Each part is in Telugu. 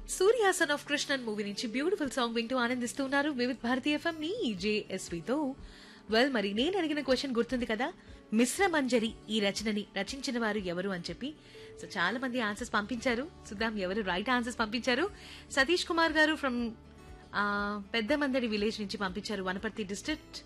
సూర్యాసన్ ఆఫ్ కృష్ణన్ మూవీ నుంచి బ్యూటిఫుల్ సాంగ్ వింటూ ఆనందిస్తున్నారు వివిధ్ భారతీయ ఎఫ్ఎం మీ జేఎస్వితో వెల్ మరి నేను అడిగిన క్వశ్చన్ గుర్తుంది కదా మిశ్ర మంజరి ఈ రచనని రచించిన వారు ఎవరు అని చెప్పి సో చాలా మంది ఆన్సర్స్ పంపించారు చూద్దాం ఎవరు రైట్ ఆన్సర్స్ పంపించారు సతీష్ కుమార్ గారు ఫ్రమ్ పెద్ద మందడి విలేజ్ నుంచి పంపించారు వనపర్తి డిస్ట్రిక్ట్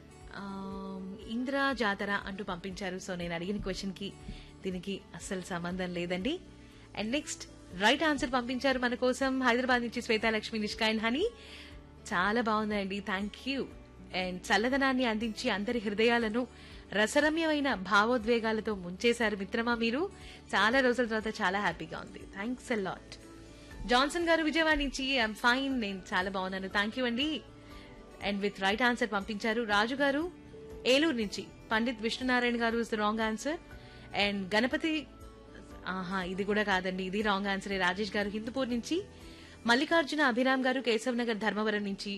ఇందిరా జాతర అంటూ పంపించారు సో నేను అడిగిన క్వశ్చన్ కి దీనికి అస్సలు సంబంధం లేదండి అండ్ నెక్స్ట్ రైట్ ఆన్సర్ పంపించారు మన కోసం హైదరాబాద్ నుంచి శ్వేతాలక్ష్మి నిష్కాయన్ హనీ చాలా బాగుందండి థ్యాంక్ యూ అండ్ చల్లదనాన్ని అందించి అందరి హృదయాలను రసరమ్యమైన భావోద్వేగాలతో ముంచేశారు మిత్రమా మీరు చాలా రోజుల తర్వాత చాలా హ్యాపీగా ఉంది థ్యాంక్స్ ఎ లాట్ జాన్సన్ గారు విజయవాడ నుంచి ఐఎమ్ ఫైన్ నేను చాలా బాగున్నాను థ్యాంక్ యూ అండి అండ్ విత్ రైట్ ఆన్సర్ పంపించారు రాజు గారు ఏలూరు నుంచి పండిత్ విష్ణునారాయణ గారు is the wrong answer and Ganapati ఆహా ఇది కూడా కాదండి ఇది రాంగ్ ఆన్సర్ రాజేష్ గారు హిందూపూర్ నుంచి మల్లికార్జున అభిరామ్ గారు కేశవ్ నగర్ ధర్మవరం నుంచి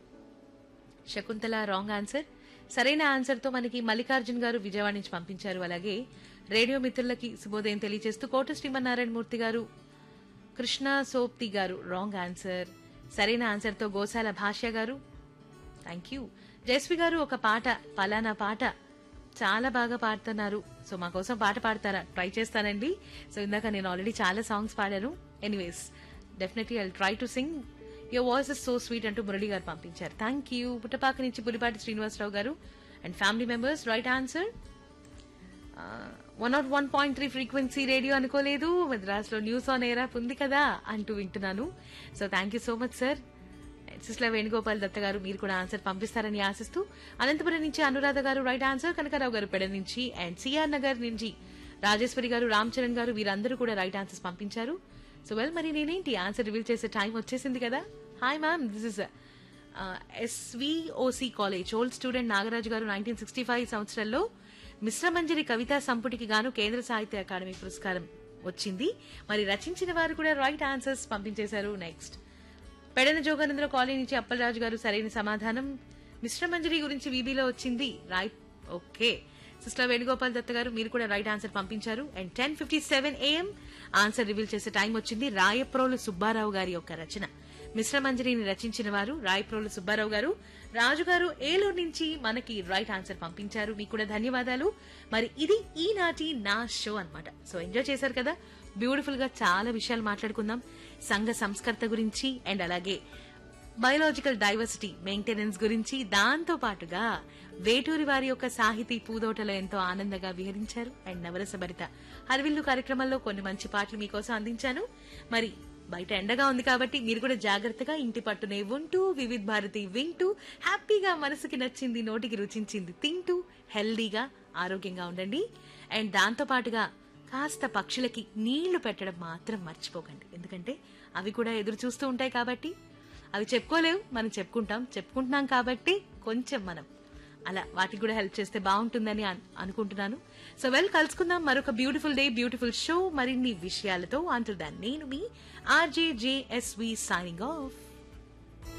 శకుంతల రాంగ్ ఆన్సర్ సరైన ఆన్సర్ తో మనకి మల్లికార్జున్ గారు విజయవాడ నుంచి పంపించారు అలాగే రేడియో మిత్రులకి శుభోదయం తెలియజేస్తూ కోట శ్రీమన్నారాయణ మూర్తి గారు కృష్ణ సోప్తి గారు రాంగ్ ఆన్సర్ సరైన ఆన్సర్ తో గోశాల భాష్య గారు థ్యాంక్ యూ జయశ్రీ గారు ఒక పాట పలానా పాట చాలా బాగా పాడుతున్నారు సో మా కోసం పాట పాడతారా ట్రై చేస్తానండి సో ఇందాక నేను ఆల్రెడీ చాలా సాంగ్స్ పాడాను anyways definitely I try to sing your voice is so sweet అంటూ మురళి గారు పంపించారు థ్యాంక్ యూ పుట్టపాక నుంచి పులిపాటి శ్రీనివాసరావు గారు and family members right answer one not one point three frequency radio అనుకోలేదు మద్రాస్ లో న్యూస్ ఆన్ ఎయిర్ యాప్ ఉంది కదా అంటూ వింటున్నాను so thank you so much sir సిస్ల వేణుగోపాల్ దత్త గారు మీరు కూడా ఆన్సర్ పంపిస్తారని ఆశిస్తూ అనంతపురం నుంచి అనురాధ గారు రైట్ ఆన్సర్ కనకారావు గారు పెడ నుంచి అండ్ సిఆర్ నగర్ నుంచి రాజేశ్వరి గారు రామ్ చరణ్ గారు వీరందరూ కూడా రైట్ ఆన్సర్స్ పంపించారు సో వెల్ మరి నేనేంటి ఆన్సర్ రివీల్ చేసే టైం వచ్చేసింది కదా hi ma'am this is SVOC college old student Nagaraju గారు నైన్టీన్ సిక్స్టీ ఫైవ్ సంవత్సరంలో మిశ్రమంజరి కవితా సంపుటికి గాను కేంద్ర సాహిత్య అకాడమీ పురస్కారం వచ్చింది మరి రచించిన వారు కూడా రైట్ ఆన్సర్స్ పంపించేశారు నెక్స్ట్ పెడన జోగానంద్ర కాలనీ నుంచి అప్పలరాజు గారు సరైన సమాధానం మిశ్రమంజరి గురించి వీబీలో వచ్చింది right okay sister Venugopal Datta గారు మీరు కూడా రైట్ ఆన్సర్ పంపించారు and ten fifty seven AM answer reveal చేసే టైం వచ్చింది రాయప్రోలు సుబ్బారావు గారి యొక్క రచన మిశ్రమంజరిని రచించిన వారు రాయప్రోలు సుబ్బారావు గారు రాజు గారు ఏలూరు నుంచి మనకి రైట్ ఆన్సర్ పంపించారు మీకు కూడా ధన్యవాదాలు మరి ఇది ఈనాటి నా షో అన్నమాట సో ఎంజాయ్ చేశారు కదా బ్యూటిఫుల్ గా చాలా విషయాలు మాట్లాడుకుందాం సంఘ సంస్కర్త గురించి అండ్ అలాగే బయోలాజికల్ డైవర్సిటీ మెయింటెనెన్స్ గురించి దాంతో పాటుగా వేటూరి వారి యొక్క సాహితీ పూదోటలో ఎంతో ఆనందంగా విహరించారు అండ్ నవరసభరిత హరివిల్లు కార్యక్రమంలో కొన్ని మంచి పాటలు మీకోసం అందించాను మరి బయట ఎండగా ఉంది కాబట్టి మీరు కూడా జాగ్రత్తగా ఇంటి పట్టునే ఉంటూ వివిధ్ భారతి వింటూ హ్యాపీగా మనసుకి నచ్చింది నోటికి రుచించింది తింటూ హెల్దీగా ఆరోగ్యంగా ఉండండి అండ్ దాంతో పాటుగా కాస్త పక్షులకి నీళ్లు పెట్టడం మాత్రం మర్చిపోకండి ఎందుకంటే అవి కూడా ఎదురు చూస్తూ ఉంటాయి కాబట్టి అవి చెప్పుకోలేవు మనం చెప్పుకుంటాం చెప్పుకుంటున్నాం కాబట్టి కొంచెం మనం అలా వాటికి కూడా హెల్ప్ చేస్తే బాగుంటుందని అన్- అనుకుంటున్నాను సో వెల్ కలుసుకుందాం మరొక బ్యూటిఫుల్ డే బ్యూటిఫుల్ షో మరిన్ని విషయాలతో అంటున్నాను నేను మీ ఆర్జేజేఎస్వి సైనింగ్ ఆఫ్